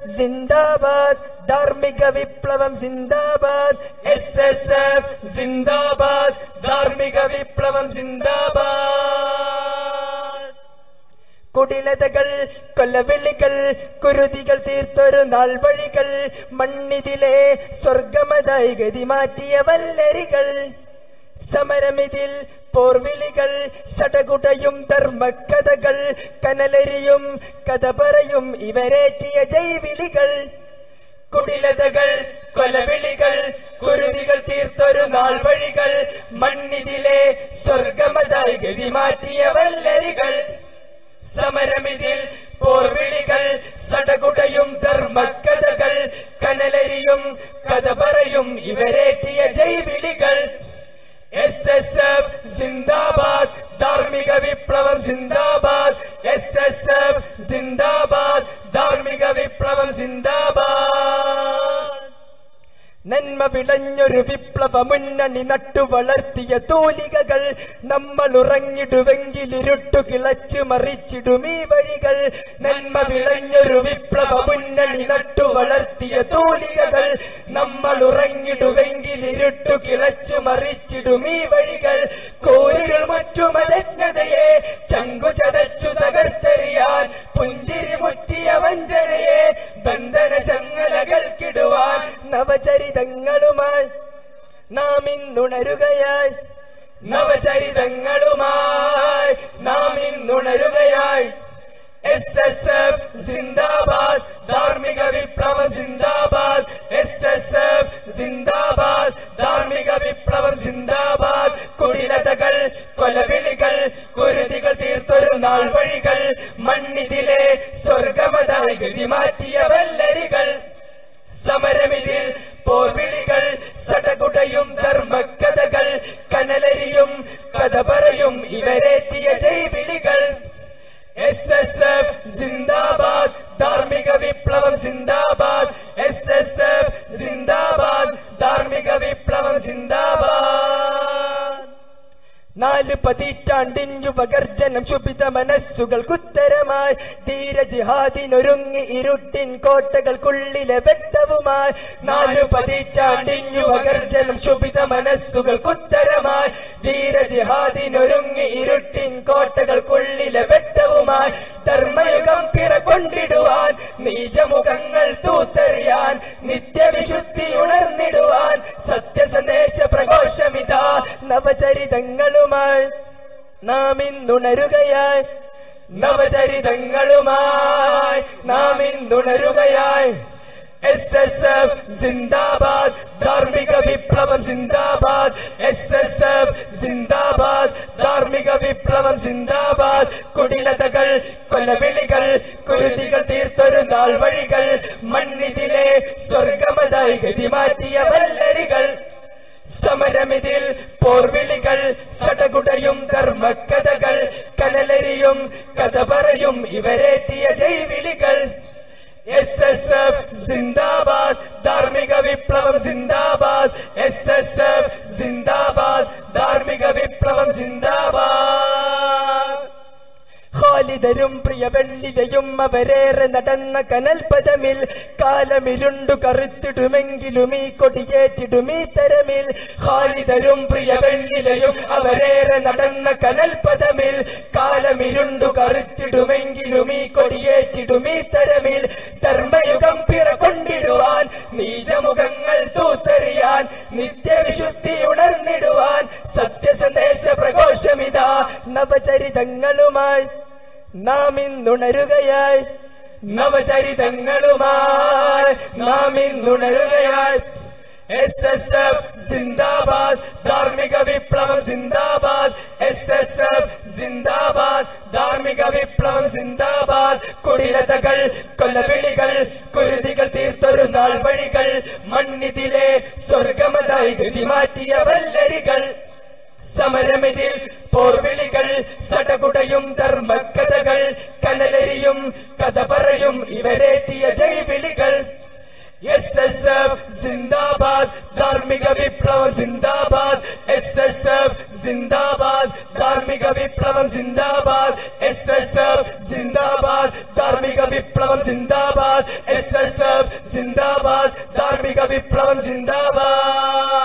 സിന്ദാബാദ് ധാർമ്മിക വിപ്ലവം സിന്ദാബാദ് എസ് എസ് എഫ് സിന്ദാബാദ് ധാർമ്മിക വിപ്ലവം സിന്ദാബാദ് കുടിലതകൾ കൊലവിളികൾ കുരുതികൾ തീർത്തൊരു നാൾ വഴികൾ മണ്ണിതിലെ സ്വർഗമതായി ഗതി മാറ്റിയ വല്ലരികൾ സമരമിതിൽ പോർവിളികൾ സടകുടയും ധർമ്മക്കഥകൾ കനലരിയും കഥ പറയും ഇവരേറ്റിയ ജൈവിളികൾ കുടിലതകൾ കൊലവിളികൾ കുരുതികൾ തീർത്തൊരു നാൾ വഴികൾ മണ്ണിതിലെ സ്വർഗമതായി ഗതി മാറ്റിയ വല്ലരികൾ സമരമിതിൽ പോർവിളികൾ സടകുടയും ധർമ്മക്കഥകൾ കനലരിയും കഥ പറയും ഇവരേറ്റിയ ജൈവിളികൾ എസ് എസ് എഫ് സിന്ദാബാദ് ധാർമ്മിക വിപ്ലവം സിന്ദാബാദ് എസ് എസ് എഫ് സിന്ദാബാദ് ധാർമ്മിക വിപ്ലവം സിന്ദാബാദ് നന്മ വിളഞ്ഞൊരു വിപ്ലവ മുന്നണി നട്ടു വളർത്തിയ തൂലികകൾ നമ്മൾ ഉറങ്ങിടുവെങ്കിൽ ഇരുട്ടു കിളച്ചു മറിച്ചിടും ഈ വഴികൾ നന്മ വിളഞ്ഞൊരു വിപ്ലവ മുന്നണി നട്ടു വളർത്തിയ തൂലികകൾ നമ്മൾ ഉറങ്ങിടുവെങ്കിൽ ഇരുട്ടു കിളച്ചു മറിച്ചിടും ഈ വഴികൾ കോരികൾ മറ്റുമതജ്ഞതയെ ചങ്കു ചതച്ചു തകർത്തെറിയാൻ പുഞ്ചിരി മുറ്റിയ വഞ്ചനയെ ബന്ധന ചങ്ങലകൾക്കിടുവാൻ നവചരിതങ്ങളുമായി നാം ഇന്നുണരുകയായി നവചരിതങ്ങളുമായി നാം ഇന്നുണരുകയായി എസ് എസ് എഫ് സിന്ദാബാദ് ധാർമ്മിക വിപ്ലവം സിന്ദാബാദ് എസ് എസ് എഫ് സിന്ദാബാദ് ധാർമ്മിക വിപ്ലവം സിന്ദാബാദ് കുടിലതകൾ കൊലവിളികൾ കുരുതികൾ തീർത്തൊരു നാൾ വഴികൾ മണ്ണിതിലെ സ്വർഗമതായി ഗതി മാറ്റിയ വെല്ലരികൾ സമരമിതിൽ പോർവിളികൾ സടകുടയും ധർമ്മക്കഥകൾ കനലരിയും കഥ പറയും ഇവരേറ്റിയ ജൈവിളികൾ എസ് എസ് എഫ് സിന്ദാബാദ് ധാർമ്മിക വിപ്ലവം സിന്ദാബാദ് എസ് എസ് എഫ് സിന്ദാബാദ് ധാർമ്മിക വിപ്ലവം സിന്ദാബാദ് നാല് പതിറ്റാണ്ടിൻ യുവഗർജനം ശുഭിത മനസ്സുകൾ കുത്തരമായി ധീര ജിഹാദിനൊരുങ്ങി ഇരുട്ടിൻ കോട്ടകൾക്കുള്ളിലെ വെട്ടവുമായി നാല് പതിറ്റാണ്ടിൻ യുവഗർജനം ശുഭിത മനസ്സുകൾ കുത്തരമായി ധീര ജിഹാദിനൊരുങ്ങി ഇരുട്ടിൻ കോട്ടകൾക്കുള്ളിലെ വെട്ടവുമായി ധർമ്മയുഗം പിറകൊണ്ടിടുവാൻ നീചമുഖങ്ങൾ തൂത്തെറിയാൻ നിത്യവിശുദ്ധി ഉണർന്നിടുവാൻ സത്യസന്ദേശ പ്രഘോഷമിതാ നവചരിതങ്ങളുമായി നാം ഇന്നുണരുകയായി നവചരിതങ്ങളുമായി നാം ഇന്നുണരുകയായി എസ് എസ് എഫ് സിന്ദാബാദ് ധാർമ്മിക വിപ്ലവം സിന്ദാബാദ് എസ് എസ് എഫ് സിന്ദാബാദ് ധാർമ്മിക വിപ്ലവം സിന്ദാബാദ് കുടിലതകൾ കൊലവിളികൾ കുരുതികൾ തീർത്തൊരു നാൾ വഴികൾ മണ്ണിതിലെ സ്വർഗമതായി ഗതി മാറ്റിയ വല്ലരികൾ സമരമിതിൽ പോർവിളികൾ സടകുടയും ധർമ്മക്കഥകൾ കനലരിയും കഥ പറയും ഇവരേറ്റിയ ജൈവിളികൾ എസ് എസ് എഫ് സിന്ദാബാദ് ധാർമ്മിക വിപ്ലവം സിന്ദാബാദ് എസ് എസ് എഫ് സിന്ദാബാദ് ധാർമ്മിക വിപ്ലവം സിന്ദാബാദ് ഖാലിദരും പ്രിയ വെള്ളിലയും അവരേറെ നടന്ന കനൽപദമിൽ കാലമിരുണ്ടു കറുത്തിടുമെങ്കിലും ഈ കൊടിയേറ്റിടും ഈ തരമിൽ ഖാലിദരും പ്രിയ വെള്ളിലയും അവരേറെ നടന്ന കനൽപദമിൽ കാലമിരുണ്ടു കറുത്തിടുമെങ്കിലും ഈ കൊടിയേറ്റിടും ഈ തരമിൽ ധർമ്മയുഗം പിറകൊണ്ടിടുവാൻ നീചമുഖങ്ങൾ തൂത്തെറിയാൻ നിത്യവിശുദ്ധി ഉണർന്നിടുവാൻ സത്യസന്ദേശ പ്രഘോഷമിതാ നവചരിതങ്ങളുമായി നാം ഇന്നുണരുകയായി നവചരിതങ്ങളുമായി നാം ഇന്നുണരുകയായി എസ് എസ് എഫ് സിന്ദാബാദ് ധാർമ്മിക വിപ്ലവം സിന്ദാബാദ് എസ് എസ് എഫ് സിന്ദാബാദ് ധാർമ്മിക വിപ്ലവം സിന്ദാബാദ് കുടിലതകൾ കൊലവിളികൾ കുരുതികൾ തീർത്തൊരു നാൾ വഴികൾ മണ്ണിതിലെ സ്വർഗമതായി ഗതി മാറ്റിയ വല്ലരികൾ സമരമിതിൽ പോർവിളികൾ സടകുടയും ധർമ്മക്കഥകൾ കനലരിയും കഥ പറയും ഇവരേറ്റിയ ജൈവിളികൾ എസ് എസ് എഫ് സിന്ദാബാദ് ധാർമ്മിക വിപ്ലവം സിന്ദാബാദ് എസ് എസ് എഫ് സിന്ദാബാദ് ധാർമ്മിക വിപ്ലവം സിന്ദാബാദ് എസ് എസ് എഫ് സിന്ദാബാദ് ധാർമ്മിക ധാർമ്മിക വിപ്ലവം സിന്ദാബാദ് എസ് എസ് എഫ് സിന്ദാബാദ് ധാർമ്മിക വിപ്ലവം സിന്ദാബാദ്